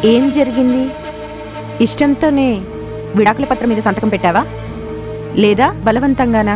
ఏం జరిగింది ఇష్టంతోనే విడాకుల పత్రం మీద సంతకం పెట్టావా లేదా బలవంతంగానా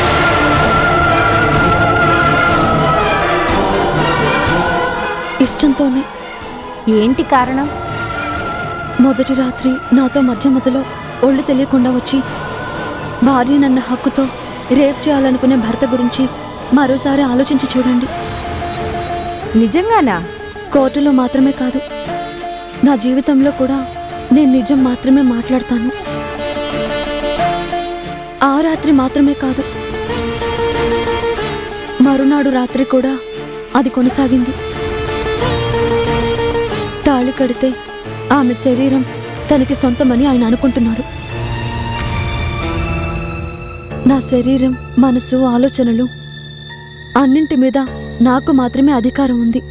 ఇష్టంతోనే ఏంటి కారణం మొదటి రాత్రి నాతో మధ్య మధ్యలో ఒళ్ళు తెలియకుండా వచ్చి భార్య నన్న హక్కుతో రేప్ చేయాలనుకునే భర్త గురించి మరోసారి ఆలోచించి చూడండి నిజంగానా కోర్టులో మాత్రమే కాదు నా జీవితంలో కూడా నేను నిజం మాత్రమే మాట్లాడతాను ఆ రాత్రి మాత్రమే కాదు మరునాడు రాత్రి కూడా అది కొనసాగింది తాళి కడితే ఆమె శరీరం తనకి సొంతమని ఆయన అనుకుంటున్నాడు నా శరీరం మనసు ఆలోచనలు అన్నింటి మీద నాకు మాత్రమే అధికారం ఉంది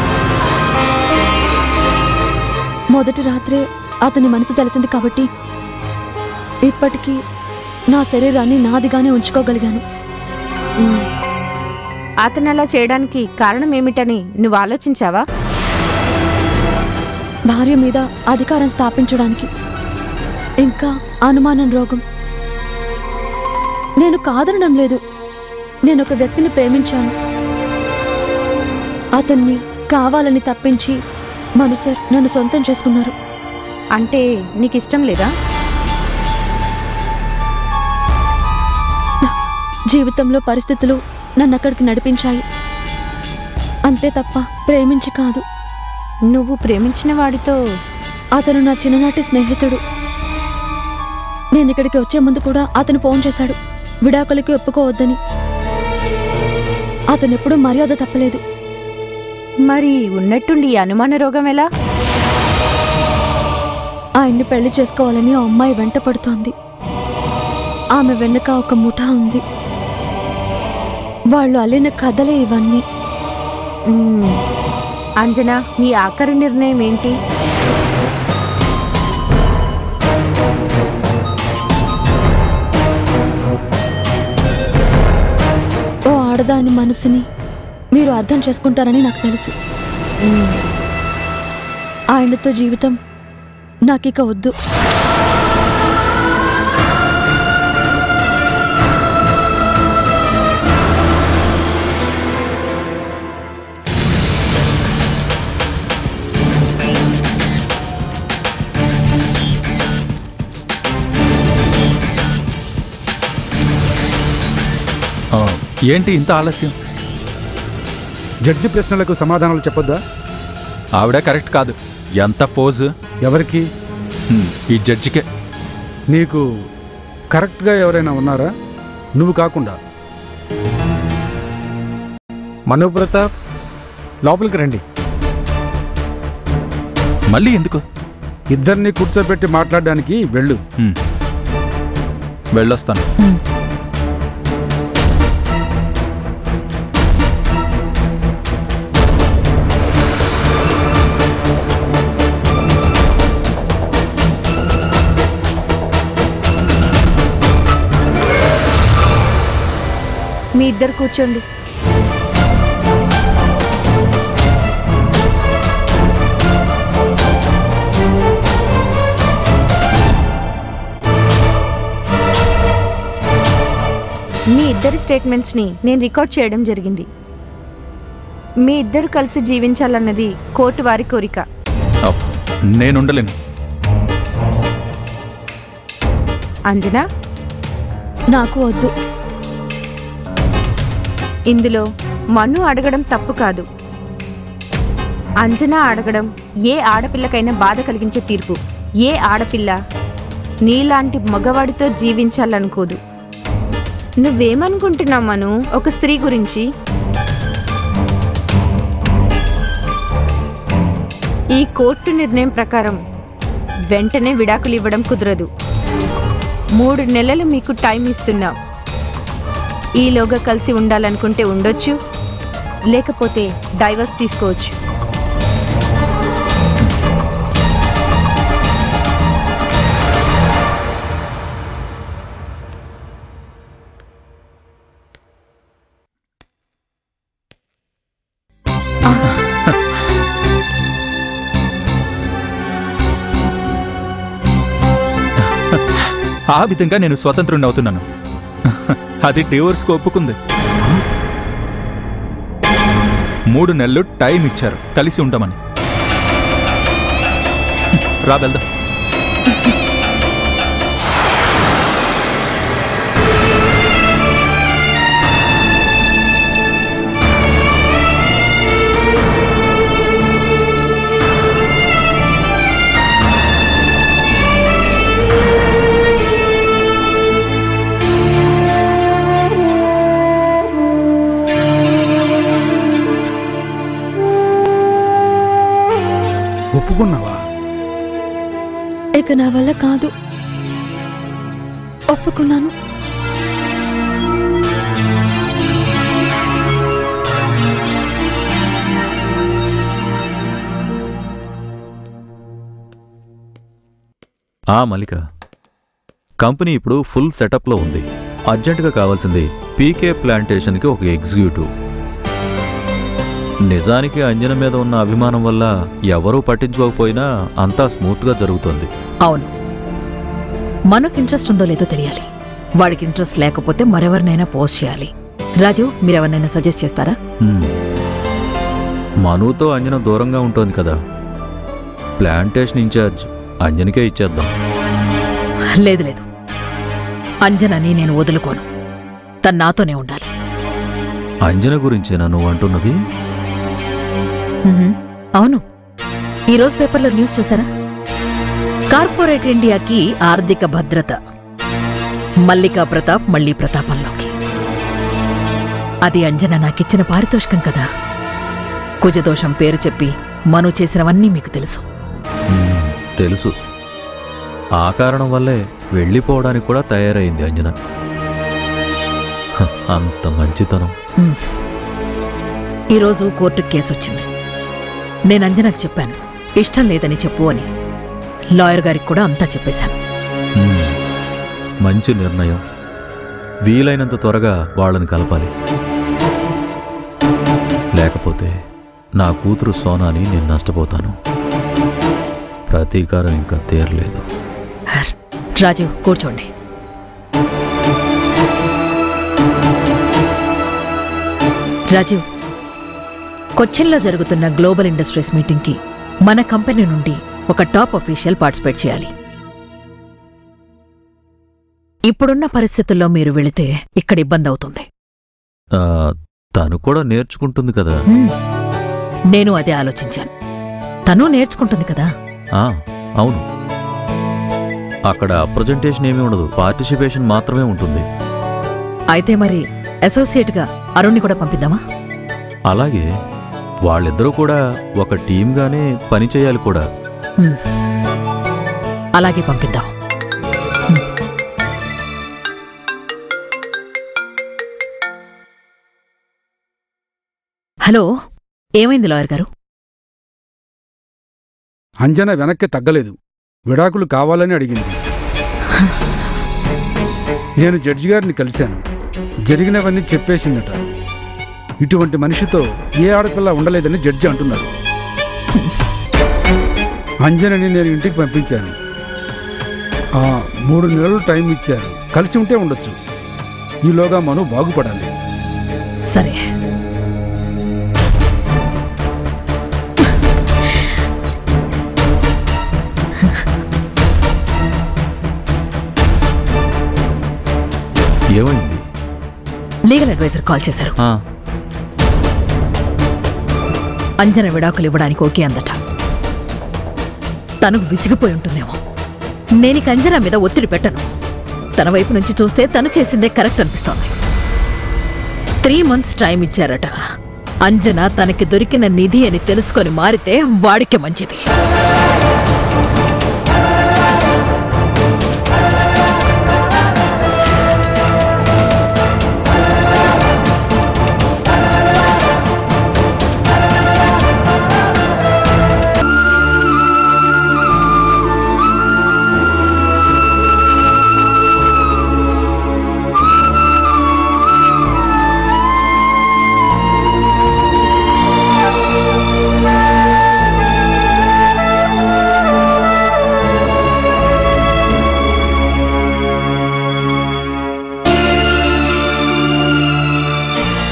మొదటి రాత్రే అతని మనసు తెలిసింది కాబట్టి ఇప్పటికీ నా శరీరాన్ని నాదిగానే ఉంచుకోగలిగాను ఉమ్. అతను అలా చేయడానికి కారణం ఏమిటని నువ్వు ఆలోచించావా భార్య మీద అధికారం స్థాపించడానికి ఇంకా అనుమానం రోగం నేను కాదనడం లేదు నేను ఒక వ్యక్తిని ప్రేమించాను అతన్ని కావాలని తప్పించి మనుసర్ నన్ను సొంతం చేసుకున్నారు అంటే నీకు ఇష్టం లేదా జీవితంలో పరిస్థితులు నన్ను అక్కడికి నడిపించాయి అంతే తప్ప ప్రేమించి కాదు నువ్వు ప్రేమించిన వాడితో అతను నా చిన్ననాటి స్నేహితుడు నేను ఇక్కడికి వచ్చే ముందు కూడా అతను ఫోన్ చేశాడు విడాకులకి ఒప్పుకోవద్దని అతను ఎప్పుడూ మర్యాద తప్పలేదు మరి ఉన్నట్టుండి ఈ అనుమాన రోగం ఎలా ఆయన్ని పెళ్లి చేసుకోవాలని ఆ అమ్మాయి వెంట పడుతోంది ఆమె వెనుక ఒక ముఠా ఉంది వాళ్ళు అల్లిన కథలే ఇవన్నీ ఉమ్. అంజనా నీ ఆఖరి నిర్ణయం ఏంటి ఓ ఆడదాని మనసుని మీరు అర్థం చేసుకుంటారని నాకు తెలుసు ఉమ్. ఆయనతో జీవితం నాకిక వద్దు ఆ, ఏంటి ఇంత ఆలస్యం జడ్జి ప్రశ్నలకు సమాధానాలు చెప్పొద్దా ఆవిడ కరెక్ట్ కాదు ఎంత ఫోజు ఎవరికి హ్మ్, ఈ జడ్జికే నీకు కరెక్ట్గా ఎవరైనా ఉన్నారా నువ్వు కాకుండా మను ప్రతాప్ లోపలికి రండి మళ్ళీ ఎందుకు ఇద్దరిని కూర్చోబెట్టి మాట్లాడడానికి వెళ్ళు హ్మ్. వెళ్ళొస్తాను మీ ఇద్దరు కూర్చోండి మీ ఇద్దరి స్టేట్మెంట్స్ని నేను రికార్డ్ చేయడం జరిగింది మీ ఇద్దరు కలిసి జీవించాలన్నది కోర్టు వారి కోరిక ఆ, నేనుండలేను అంజనా నాకు వద్దు ఇందులో మను అడగడం తప్పు కాదు అంజనా అడగడం ఏ ఆడపిల్లకైనా బాధ కలిగించే తీర్పు ఏ ఆడపిల్ల నీలాంటి మగవాడితో జీవించాలనుకోదు నువ్వేమనుకుంటున్నావు మను ఒక స్త్రీ గురించి ఈ కోర్టు నిర్ణయం ప్రకారం వెంటనే విడాకులు ఇవ్వడం కుదరదు మూడు నెలలు మీకు టైం ఇస్తున్నాం ఈలోగా కలిసి ఉండాలనుకుంటే ఉండొచ్చు లేకపోతే డైవర్స్ తీసుకోవచ్చు ఆ విధంగా నేను స్వతంత్రుని అవుతున్నాను అది డివోర్స్కి ఒప్పుకుంది మూడు నెలలు టైం ఇచ్చారు కలిసి ఉండమని రా వెళ్దాం ఒప్పుకున్నావా ఇక నా వల్ల కాదు ఒప్పుకున్నాను ఆ మలిక కంపెనీ ఇప్పుడు ఫుల్ సెటప్లో ఉంది అర్జెంటుగా కావాల్సింది పీకే ప్లాంటేషన్కి ఒక ఎగ్జిక్యూటివ్ నిజానికి అంజన మీద ఉన్న అభిమానం వల్ల ఎవరూ పట్టించుకోకపోయినా అంతా స్మూత్గా జరుగుతోంది అవును మనకు ఇంట్రెస్ట్ ఉందో లేదో తెలియాలి వాడికి ఇంట్రెస్ట్ లేకపోతే మరెవరినైనా పోస్ట్ చేయాలి రాజు మీరెవరినైనా సజెస్ట్ చేస్తారా హ్మ్. మనుతో అంజన దూరంగా ఉంటుంది కదా ప్లాంటేషన్ ఇన్ఛార్జ్ అంజనకే ఇచ్చేద్దాం లేదు లేదు అంజనని నేను వదులుకోను తను నాతోనే ఉండాలి అంజన గురించేనా నువ్వు అంటున్నది మ్మ్. అవును ఈరోజు పేపర్లో న్యూస్ చూసారా కార్పొరేట్ ఇండియాకి ఆర్థిక భద్రత మల్లికా ప్రతాప్ మళ్ళీ ప్రతాపంలోకి అది అంజన నాకిచ్చిన పారితోషికం కదా కుజదోషం పేరు చెప్పి మను చేసినవన్నీ మీకు తెలుసు హ్మ్, తెలుసు ఆ కారణం వల్లే వెళ్ళిపోవడానికి కూడా తయారైంది అంజన హ, అంత మంచితనం మ్మ్. ఈరోజు కోర్టుకు కేసు వచ్చింది నేను అంజనాకు చెప్పాను ఇష్టం లేదని చెప్పు అని లాయర్ గారికి కూడా అంతా చెప్పేశాను హ్మ్, మంచి నిర్ణయం వీలైనంత త్వరగా వాళ్ళని కలపాలి లేకపోతే నా కూతురు సోనాని నేను నష్టపోతాను ప్రతీకారం ఇంకా తీరలేదు రాజీవ్ కూర్చోండి రాజీవ్ కొచ్చిన్లో జరుగుతున్న గ్లోబల్ ఇండస్ట్రీస్ మీటింగ్కి మన కంపెనీ నుండి ఒక టాప్ అఫీషియల్ పార్టిసిపేట్ చేయాలి ఇప్పుడున్న పరిస్థితుల్లో మీరు వెళితే ఇక్కడ ఇబ్బంది అవుతుంది ఆ, తను కూడా నేర్చుకుంటుంది కదా హ్మ్. నేను అదే ఆలోచించాను తను నేర్చుకుంటుంది కదా ఆ, అవును అక్కడ ప్రజెంటేషన్ ఏమీ ఉండదు పార్టిసిపేషన్ మాత్రమే ఉంటుంది అయితే మరి అసోసియేట్గా అరుణ్ని కూడా పంపిద్దామా అలాగే వాళ్ళిద్దరూ కూడా ఒక టీంగానే పని చేయాలి కూడా హ్మ్. అలాగే పంపిద్దాం హ్మ్. హలో ఏమైంది లాయర్ గారు అంజన వెనక్కి తగ్గలేదు విడాకులు కావాలని అడిగింది నేను జడ్జి గారిని కలిశాను జరిగినవన్నీ చెప్పేసిందట ఇటువంటి మనిషితో ఏ ఆడపిల్ల ఉండలేదని జడ్జి అంటున్నారు అంజనని నేను ఇంటికి పంపించాను ఆ మూడు నెలలు టైం ఇచ్చారు కలిసి ఉంటే ఉండొచ్చు ఈలోగా మను బాగుపడాలి సరే ఏమైంది లీగల్ అడ్వైజర్ కాల్ చేశారు ఆ, అంజన విడాకులు ఇవ్వడానికి ఓకే అందట తనకు విసిగిపోయి ఉంటుందేమో నేను ఇక అంజన మీద ఒత్తిడి పెట్టను తన వైపు నుంచి చూస్తే తను చేసిందే కరెక్ట్ అనిపిస్తోంది త్రీ మంత్స్ టైం ఇచ్చారట అంజన తనకి దొరికిన నిధి అని తెలుసుకొని మారితే వాడికి మంచిది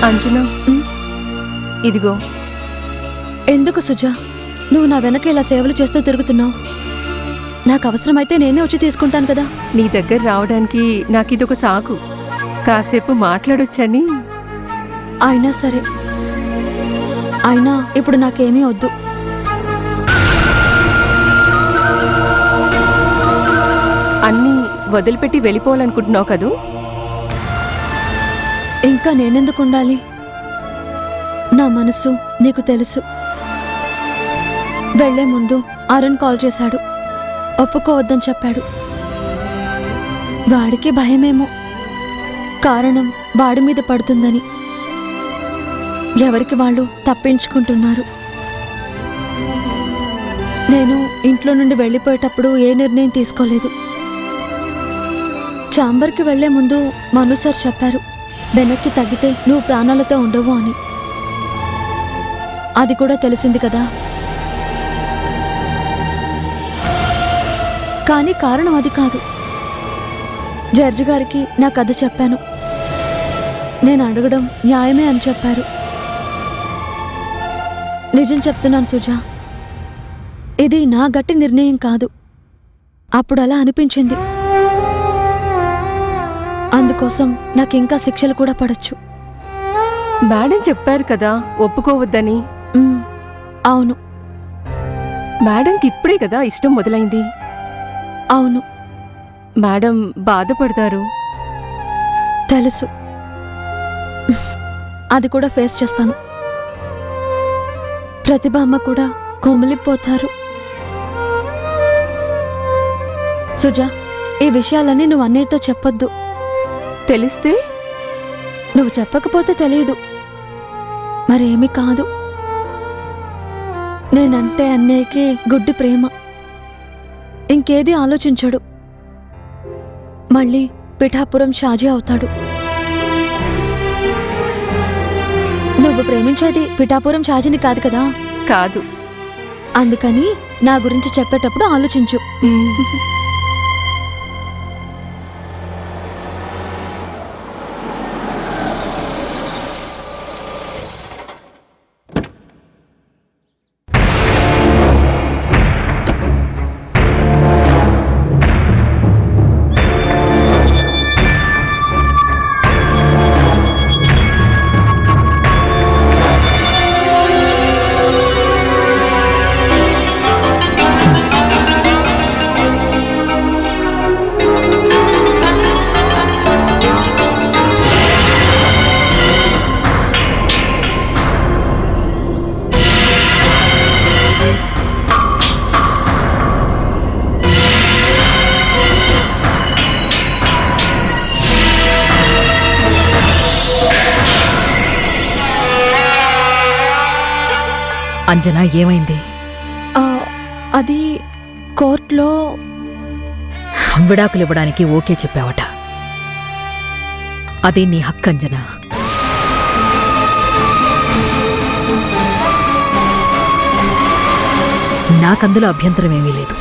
అంజనా ఇదిగో ఎందుకు సుజా నువ్వు నా వెనక ఇలా సేవలు చేస్తూ తిరుగుతున్నావు నాకు అవసరమైతే నేనే వచ్చి తీసుకుంటాను కదా నీ దగ్గర రావడానికి నాకు ఇదొక సాకు కాసేపు మాట్లాడొచ్చని అయినా సరే అయినా ఇప్పుడు నాకేమీ వద్దు అన్నీ వదిలిపెట్టి వెళ్ళిపోవాలనుకుంటున్నావు కదూ ఇంకా నేనెందుకు ఉండాలి నా మనసు నీకు తెలుసు వెళ్లే ముందు అరుణ్ కాల్ చేశాడు ఒప్పుకోవద్దని చెప్పాడు వాడికి భయమేమో కారణం వాడి మీద పడుతుందని ఎవరికి వాళ్ళు తప్పించుకుంటున్నారు నేను ఇంట్లో నుండి వెళ్ళిపోయేటప్పుడు ఏ నిర్ణయం తీసుకోలేదు చాంబర్కి వెళ్లే ముందు మను సార్ చెప్పారు వెనక్కి తగ్గితే నువ్వు ప్రాణాలతో ఉండవు అని అది కూడా తెలిసింది కదా కానీ కారణం అది కాదు జడ్జి గారికి నా కథ చెప్పాను నేను అడగడం న్యాయమే అని చెప్పారు నిజం చెప్తున్నాను సుజా ఇది నా గట్టి నిర్ణయం కాదు అప్పుడు అలా అనిపించింది అందుకోసం నాకు ఇంకా శిక్షలు కూడా పడచ్చు మేడం చెప్పారు కదా ఒప్పుకోవద్దని మ్, అవును మేడంకి ఇప్పుడే కదా ఇష్టం మొదలైంది అవును మేడం బాధపడతారు తెలుసు అది కూడా ఫేస్ చేస్తాను ప్రతిభ అమ్మ కూడా కొమిలిపోతారు సుజా ఈ విషయాలన్నీ నువ్వు అన్నయ్యతో చెప్పొద్దు తెలిస్తే నువ్వు చెప్పకపోతే తెలియదు మరేమీ కాదు నేనంటే అన్నయ్యకి గుడ్డి ప్రేమ ఇంకేది ఆలోచించడు మళ్ళీ పిఠాపురం షాజీ అవుతాడు నువ్వు ప్రేమించేది పిఠాపురం షాజీని కాదు కదా కాదు అందుకని నా గురించి చెప్పేటప్పుడు ఆలోచించు మ్, అంజనా ఏమైంది ఆ, అది కోర్టులో విడాకులు ఇవ్వడానికి ఓకే చెప్పావట అది నీ హక్కు అంజనా నాకందులో అభ్యంతరం ఏమీ లేదు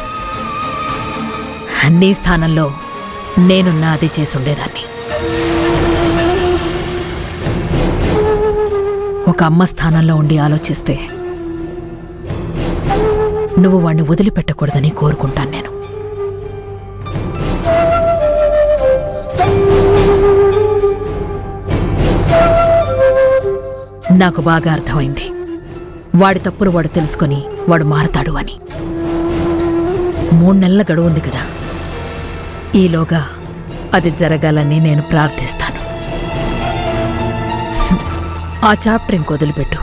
నీ స్థానంలో నేనున్నా అది చేసి ఉండేదాన్ని ఒక అమ్మ స్థానంలో ఉండి ఆలోచిస్తే నువ్వు వాణ్ణి వదిలిపెట్టకూడదని కోరుకుంటాను నేను నాకు బాగా అర్థమైంది వాడి తప్పులు వాడు తెలుసుకొని వాడు మారతాడు అని మూడు నెలల గడువు ఉంది కదా ఈలోగా అది జరగాలని నేను ప్రార్థిస్తాను ఆ చాప్టర్ ఇంక వదిలిపెట్టు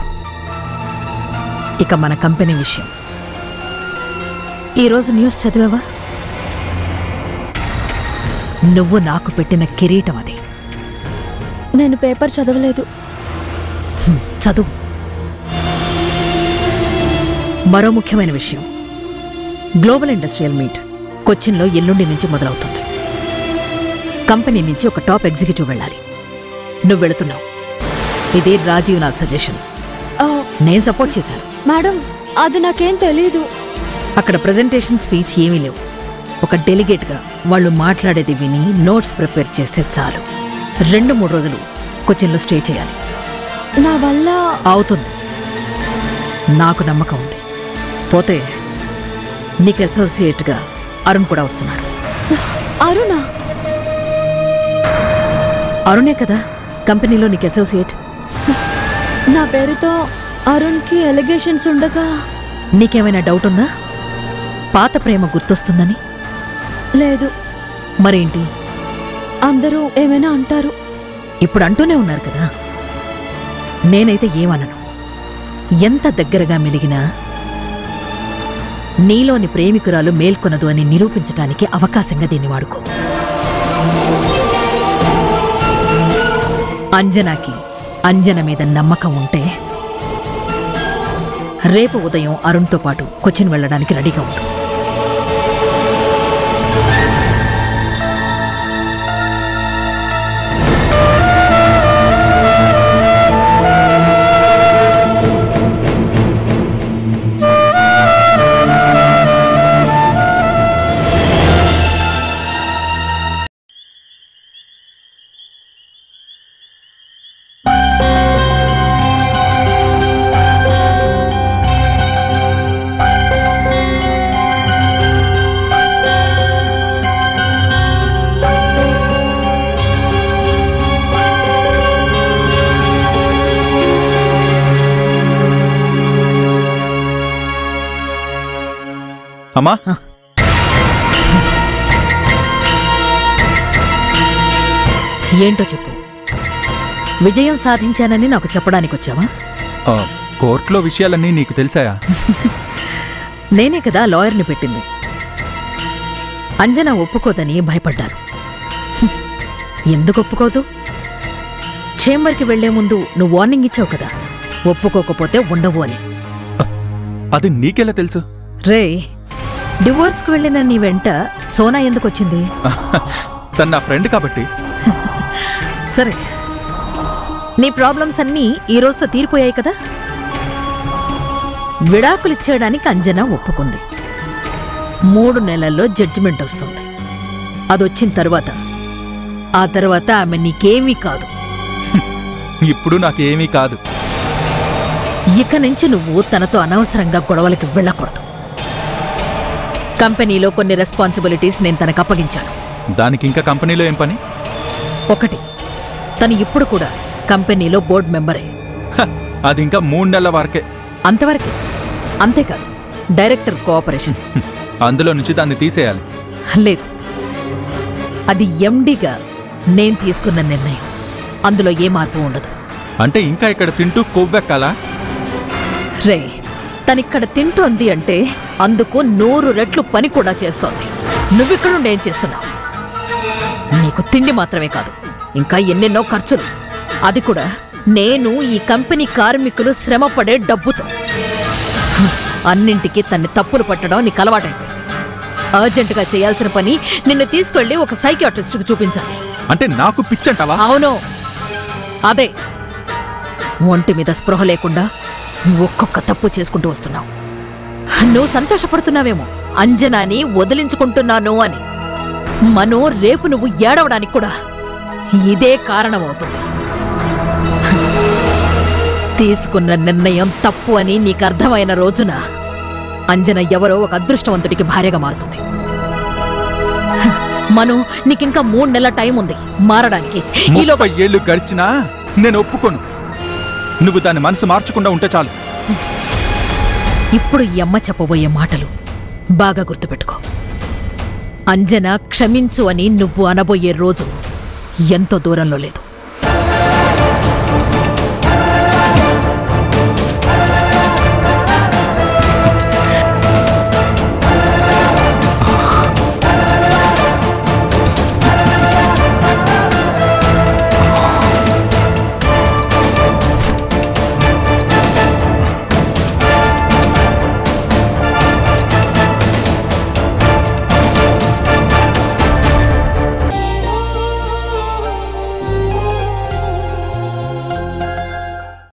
ఇక మన కంపెనీ విషయం ఈరోజు న్యూస్ చదివావా నువ్వు నాకు పెట్టిన కిరీటం అది నేను పేపర్ చదవలేదు హ్మ్, చదువు మరో ముఖ్యమైన విషయం గ్లోబల్ ఇండస్ట్రియల్ మీట్ కొచ్చిన్లో ఎల్లుండి నుంచి మొదలవుతుంది కంపెనీ నుంచి ఒక టాప్ ఎగ్జిక్యూటివ్ వెళ్ళాలి నువ్వు వెళుతున్నావు ఇది రాజీవ్ నాథ్ సజెషన్ ఆ, నేను సపోర్ట్ చేశాను మేడం అది నాకేం తెలియదు అక్కడ ప్రజెంటేషన్ స్పీచ్ ఏమీ లేవు ఒక డెలిగేట్గా వాళ్ళు మాట్లాడేది విని నోట్స్ ప్రిపేర్ చేస్తే చాలు రెండు మూడు రోజులు కొచ్చిన్లో స్టే చేయాలి నా వల్ల అవుతుంది నాకు నమ్మకం ఉంది పోతే నీకు అసోసియేట్గా అరుణ్ కూడా వస్తున్నాడు అరుణ అరుణే కదా కంపెనీలో నీకు అసోసియేట్ నా పేరుతో అరుణ్కి ఎలిగేషన్స్ ఉండగా నీకేమైనా డౌట్ ఉందా పాత ప్రేమ గుర్తొస్తుందని లేదు మరేంటి అందరూ ఏమైనా అంటారు ఇప్పుడు అంటూనే ఉన్నారు కదా నేనైతే ఏమనను ఎంత దగ్గరగా మెలిగినా నీలోని ప్రేమికురాలు మేల్కొనదు అని నిరూపించటానికి అవకాశంగా దీన్ని వాడుకో అంజనాకి అంజన మీద నమ్మకం ఉంటే రేపు ఉదయం అరుణ్తో పాటు కొచ్చిన్ వెళ్ళడానికి రెడీగా ఉండు అమ్మా ఏంటో చెప్పు విజయం సాధించానని నాకు చెప్పడానికి వచ్చావా ఆ, కోర్టులో విషయాలన్నీ నీకు తెలిసాయా నేనే కదా లాయర్ని పెట్టింది అంజన ఒప్పుకోదని భయపడ్డాను హ్మ్. ఎందుకు ఒప్పుకోదు చేంబర్కి వెళ్లే ముందు నువ్వు వార్నింగ్ ఇచ్చావు కదా ఒప్పుకోకపోతే ఉండవు అని అది నీకెలా తెలుసు రే డివోర్స్కి వెళ్ళిన నీ వెంట సోనా ఎందుకు వచ్చింది తను నా ఫ్రెండ్ కాబట్టి సరే నీ ప్రాబ్లమ్స్ అన్నీ ఈ రోజుతో తీరిపోయాయి కదా విడాకులిచ్చేయడానికి అంజన ఒప్పుకుంది మూడు నెలల్లో జడ్జిమెంట్ వస్తుంది అదొచ్చిన తర్వాత ఆ తర్వాత ఆమె నీకేమీ కాదు ఇప్పుడు నాకేమీ కాదు ఇక నుంచి నువ్వు తనతో అనవసరంగా గొడవలకి వెళ్ళకూడదు కంపెనీలో కొన్ని రెస్పాన్సిబిలిటీస్ నేను తనకు అప్పగించాను దానికి ఇంకా కంపెనీలో ఏం పని ఒకటి తను ఇప్పుడు కూడా కంపెనీలో బోర్డు మెంబరే హ, అది ఇంకా మూడు నెలల వరకే అంతవరకే అంతేకాదు డైరెక్టర్ కోఆపరేషన్ హ్మ్. అందులో నుంచి దాన్ని తీసేయాలి లేదు అది ఎండిగా నేను తీసుకున్న నిర్ణయం అందులో ఏ మార్పు ఉండదు అంటే ఇంకా ఇక్కడ తింటూ కొవ్వెక్కాలా రే తనిక్కడ తింటోంది అంటే అందుకు నూరు రెట్లు పని కూడా చేస్తోంది నువ్విక్కడుండి ఏం చేస్తున్నావు నీకు తిండి మాత్రమే కాదు ఇంకా ఎన్నెన్నో ఖర్చులు అది కూడా నేను ఈ కంపెనీ కార్మికులు శ్రమపడే డబ్బుతో హ, అన్నింటికీ తన్ని తప్పులు పట్టడం నీకు అలవాటైపోయింది అర్జెంటుగా చేయాల్సిన పని నిన్ను తీసుకెళ్లి ఒక సైకియాట్రిస్ట్కి చూపించాలి అంటే నాకు పిచ్చంటావా అవును అదే ఒంటి మీద స్పృహ లేకుండా నువ్వు ఒక్కొక్క తప్పు చేసుకుంటూ వస్తున్నావు నువ్వు సంతోషపడుతున్నావేమో అంజనాని వదిలించుకుంటున్నాను అని మను రేపు నువ్వు ఏడవడానికి కూడా ఇదే కారణమవుతుంది తీసుకున్న నిర్ణయం తప్పు అని నీకు అర్థమైన రోజున అంజన ఎవరో ఒక అదృష్టవంతుడికి భార్యగా మారుతుంది మను నీకింకా మూడు నెలల టైం ఉంది మారడానికి ఈలో ముప్పై ఏళ్ళు గడిచినా నేను ఒప్పుకోను నువ్వు దాని మనసు మార్చకుండా ఉంటే చాలు ఇప్పుడు ఈ అమ్మ చెప్పబోయే మాటలు బాగా గుర్తుపెట్టుకో అంజన క్షమించు అని నువ్వు అనబోయే రోజు ఎంతో దూరంలో లేదు